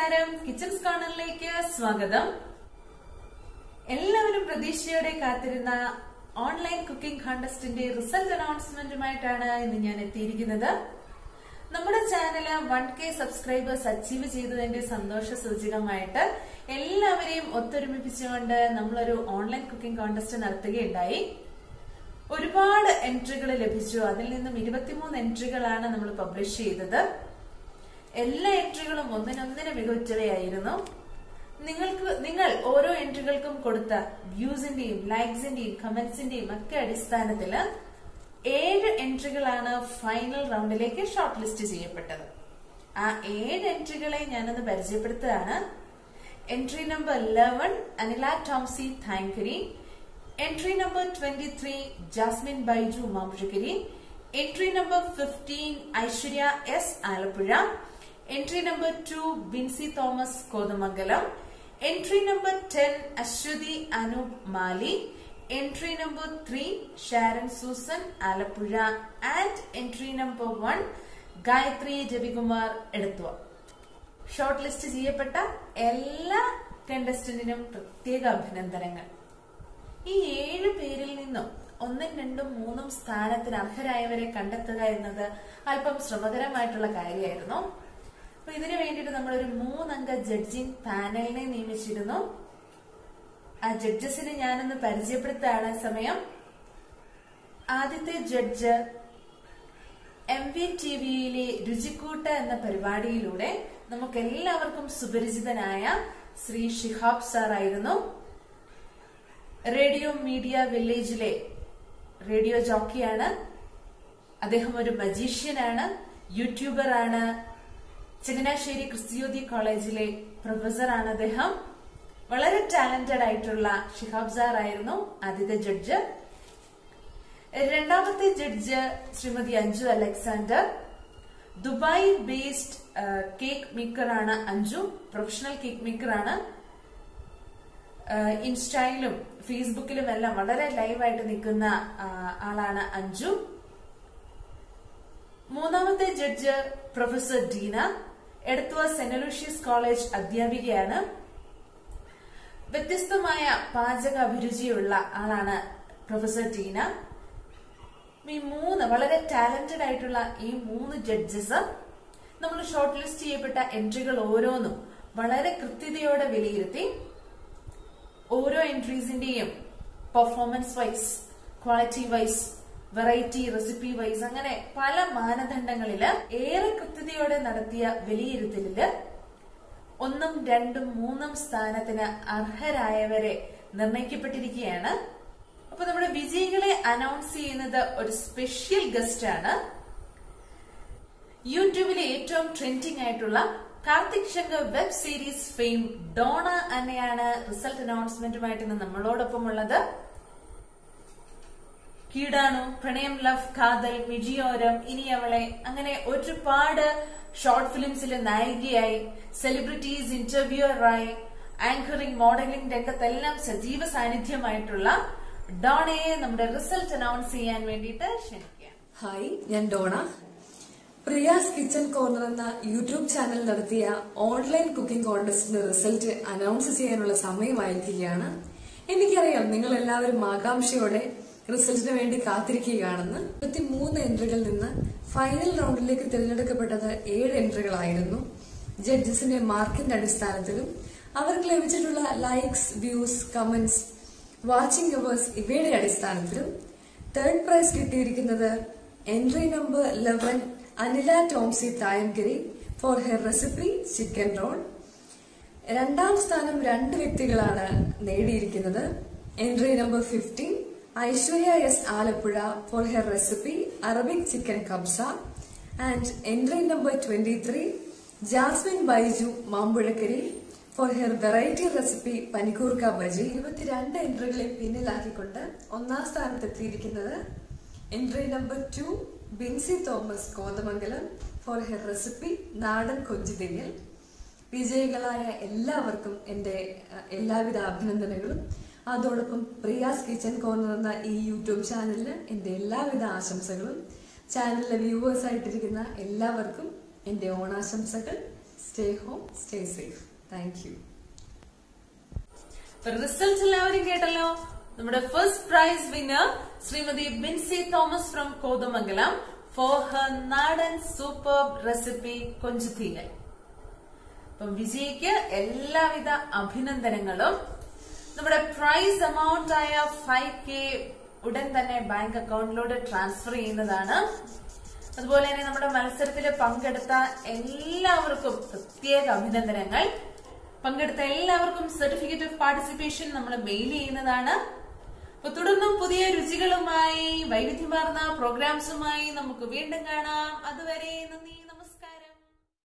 നമസ്കാരം കിച്ചൺസ് കോർണറിലേക്ക് സ്വാഗതം എല്ലാവരും പ്രതീക്ഷയോടെ കാത്തിരുന്ന ഓൺലൈൻ കുക്കിംഗ് കോണ്ടസ്റ്റിന്റെ റിസൾട്ട് അനൗൺസ്മെന്റുമായിട്ടാണ് ഇന്ന് ഞാൻ എത്തിയിരിക്കുന്നത് നമ്മുടെ channel one K subscribers achieve ചെയ്തതിന്റെ സന്തോഷ സൂചകമായിട്ട് എല്ലാവരെയും ഒത്തൊരുമിപ്പിച്ചുകൊണ്ട് നമ്മളൊരു ഓൺലൈൻ കുക്കിംഗ് കോണ്ടസ്റ്റ് നടത്തുകയുണ്ടായി ഒരുപാട് എൻട്രികൾ ലഭിച്ചു അതിൽ നിന്നും ഇരുപത്തിമൂന്ന് എൻട്രികളാണ് നമ്മൾ പബ്ലിഷ് ചെയ്തത് എല്ലാ എൻട്രികളും ഒന്നിനൊന്നിന് മികവുറ്റവയായിരുന്നു നിങ്ങൾക്ക് നിങ്ങൾ ഓരോ എൻട്രികൾക്കും കൊടുത്ത വ്യൂസിന്റെയും ലൈക്സിന്റെയും കമന്റ്സിന്റെയും ഒക്കെ അടിസ്ഥാനത്തിൽ ഏഴ് എൻട്രികളാണ് ഫൈനൽ റൗണ്ടിലേക്ക് ഷോർട്ട് ലിസ്റ്റ് ചെയ്യപ്പെട്ടത് ആ ഏഴ് എൻട്രികളെ ഞാനൊന്ന് പരിചയപ്പെടുത്തുകയാണ് entry number eleven Anila Tomsy Thankari entry number twenty three Jasmine Baiju Mambuzhakkari entry number fifteen Aishwarya S Alappuzha entry number two Binsy Thomas Kothamangalam entry number ten Aswathy Anoop Mali entry number three Sharon Susan Alappuzha and entry number one Gayathri Ravikumar Edathua short list ചെയ്യപ്പെട്ട എല്ലാ കണ്ടസ്റ്റന്റിനും പ്രത്യേക അഭിനന്ദനങ്ങൾ ഈ ഏഴ് പേരിൽ നിന്നും ഒന്നും രണ്ടും മൂന്നും സ്ഥാനത്തിന് അർഹരായവരെ കണ്ടെത്തുക എന്നത് അല്പം ശ്രമകരമായിട്ടുള്ള കാര്യമായിരുന്നു അപ്പൊ ഇതിനു വേണ്ടിയിട്ട് നമ്മളൊരു മൂന്നംഗ ജഡ്ജിങ് പാനലിനെ നിയമിച്ചിരുന്നു ആ ജഡ്ജസിനെ ഞാനൊന്ന് പരിചയപ്പെടുത്താണ് സമയം ആദ്യത്തെ ജഡ്ജ് എം വി ടി വിയിലെ രുചിക്കൂട്ട് എന്ന പരിപാടിയിലൂടെ നമുക്ക് എല്ലാവർക്കും സുപരിചിതനായ ശ്രീ ഷിഹാബ് സാർ ആയിരുന്നു റേഡിയോ മീഡിയ വില്ലേജിലെ റേഡിയോ ജോക്കിയാണ് അദ്ദേഹം ഒരു മജീഷ്യനാണ് യൂട്യൂബർ ആണ് ചങ്ങനാശ്ശേരി ക്രിസ്തിയോദി കോളേജിലെ പ്രൊഫസറാണ് അദ്ദേഹം വളരെ ടാലന്റഡ് ആയിട്ടുള്ള ഷിഹാബ് സാർ ആയിരുന്നു ആദ്യത്തെ ജഡ്ജ് രണ്ടാമത്തെ judge Shrimathi Anju Alexander Dubai based cake മേക്കറാണ് അഞ്ജു പ്രൊഫഷണൽ കേക്ക് മേക്കറാണ് ഇൻസ്റ്റയിലും ഫേസ്ബുക്കിലും എല്ലാം വളരെ ലൈവായിട്ട് നിൽക്കുന്ന ആളാണ് അഞ്ജു മൂന്നാമത്തെ judge professor Deena Edathua Saint Lucius College അധ്യാപികയാണ് വ്യത്യസ്തമായ പാചക അഭിരുചിയുള്ള ആളാണ് പ്രൊഫസർ ടീന ഈ മൂന്ന് വളരെ ടാലന്റഡ് ആയിട്ടുള്ള ഈ മൂന്ന് ജഡ്ജസ് നമ്മൾ ഷോർട്ട് ലിസ്റ്റ് ചെയ്യപ്പെട്ട എൻട്രികൾ ഓരോന്നും വളരെ കൃത്യതയോടെ വിലയിരുത്തി ഓരോ എൻട്രീസിന്റെയും performance wise quality wise variety recipe wise അങ്ങനെ പല മാനദണ്ഡങ്ങളില് ഏറെ കൃത്യതയോടെ നടത്തിയ വിലയിരുത്തലില് ഒന്നും രണ്ടും മൂന്നും സ്ഥാനത്തിന് അർഹരായവരെ നിർണയിക്കപ്പെട്ടിരിക്കുകയാണ് അപ്പൊ നമ്മുടെ വിജയികളെ അനൗൺസ് ചെയ്യുന്നത് ഒരു സ്പെഷ്യൽ ഗസ്റ്റ് ആണ് യൂട്യൂബിലെ ഏറ്റവും ട്രെൻഡിങ് ആയിട്ടുള്ള Karthik Shankar web series fame Donna അന്നയാണ് റിസൾട്ട് അനൗൺസ്മെന്റുമായിട്ട് ഇന്ന് നമ്മളോടൊപ്പം ഉള്ളത് കീടാണു പ്രണയം ലവ് കാതൽ മിജിയോരം ഇനി അവളെ അങ്ങനെ ഒരുപാട് ഷോർട്ട് ഫിലിംസിൽ നായികയായി സെലിബ്രിറ്റീസ് ഇന്റർവ്യൂറായി ആങ്കറിംഗ് മോഡലിംഗ് രംഗത്തെല്ലാം സജീവ സാന്നിധ്യമായിട്ടുള്ള ഡോണയെ നമ്മുടെ റിസൾട്ട് അനൗൺസ് ചെയ്യാൻ വേണ്ടിയിട്ട് ക്ഷണിക്കാം ഹായ് ഞാൻ ഡോണ പ്രിയാസ് കിച്ചൺ കോർണർ എന്ന യൂട്യൂബ് ചാനൽ നടത്തിയ ഓൺലൈൻ കുക്കിംഗ് കോൺടെസ്റ്റിന്റെ റിസൾട്ട് അനൗൺസ് ചെയ്യാനുള്ള സമയമായിരിക്കുകയാണ് എനിക്കറിയാം നിങ്ങൾ എല്ലാവരും ആകാംക്ഷയോടെ റിസൾട്ടിന് വേണ്ടി കാത്തിരിക്കുകയാണെന്ന് ഇരുപത്തിമൂന്ന് എൻട്രികളിൽ നിന്ന് ഫൈനൽ റൗണ്ടിലേക്ക് തിരഞ്ഞെടുക്കപ്പെട്ടത് ഏഴ് എൻട്രികളായിരുന്നു ജഡ്ജസിന്റെ മാർക്കിന്റെ അടിസ്ഥാനത്തിലും അവർക്ക് ലഭിച്ചിട്ടുള്ള likes views comments watching hours ഇവയുടെ അടിസ്ഥാനത്തിലും തേർഡ് പ്രൈസ് കിട്ടിയിരിക്കുന്നത് entry number eleven Anila Tomsy Thayangiri for her recipe chicken roll രണ്ടാം സ്ഥാനം രണ്ട് വ്യക്തികളാണ് നേടിയിരിക്കുന്നത് entry number fifteen Aishwarya S Alappuzha for her recipe Arabic chicken kabsa and entry number twenty three Jasmine Baiju Mambuzhakkari for her variety recipe പനിക്കൂർക്ക ബജി ഇരുപത്തിരണ്ട് എൻട്രികളെ പിന്നിലാക്കിക്കൊണ്ട് ഒന്നാം സ്ഥാനത്തെത്തിയിരിക്കുന്നത് entry number two Binsy Thomas Kothamangalam for her recipe നാടൻ കൊഞ്ചുതെയ്യൽ വിജയികളായ എല്ലാവർക്കും എൻ്റെ അഹ്, എല്ലാവിധ അഭിനന്ദനങ്ങളും അതോടൊപ്പം പ്രിയാസ് കിച്ചൺ കോർണർ എന്ന ഈ യൂട്യൂബ് ചാനലിന് എൻ്റെ എല്ലാവിധ ആശംസകളും ചാനലിലെ വ്യൂവേഴ്സ് ആയിട്ടിരിക്കുന്ന എല്ലാവർക്കും എൻ്റെ ഓണാശംസകൾ stay home stay safe thank you result എല്ലാവരും കേട്ടല്ലോ നമ്മുടെ first prize winner Shrimathi Binsy Thomas from Kothamangalam for her നാടൻ സൂപ്പർ റെസിപ്പി കൊഞ്ചുതീങ്ങൽ അപ്പം വിജയിക്ക് എല്ലാവിധ അഭിനന്ദനങ്ങളും നമ്മുടെ പ്രൈസ് എമൗണ്ട് ആയ ഫൈവ് കെ ഉടൻ തന്നെ ബാങ്ക് അക്കൗണ്ടിലോട്ട് ട്രാൻസ്ഫർ ചെയ്യുന്നതാണ് അതുപോലെ തന്നെ നമ്മുടെ മത്സരത്തിൽ പങ്കെടുത്ത എല്ലാവർക്കും പ്രത്യേക അഭിനന്ദനങ്ങൾ പങ്കെടുത്ത എല്ലാവർക്കും സർട്ടിഫിക്കറ്റ് ഓഫ് പാർട്ടിസിപ്പേഷൻ നമ്മൾ മെയിൽ ചെയ്യുന്നതാണ് അപ്പൊ തുടർന്നും പുതിയ രുചികളുമായി വൈവിധ്യമാർന്ന പ്രോഗ്രാംസുമായി നമുക്ക് വീണ്ടും കാണാം അതുവരെ നന്ദി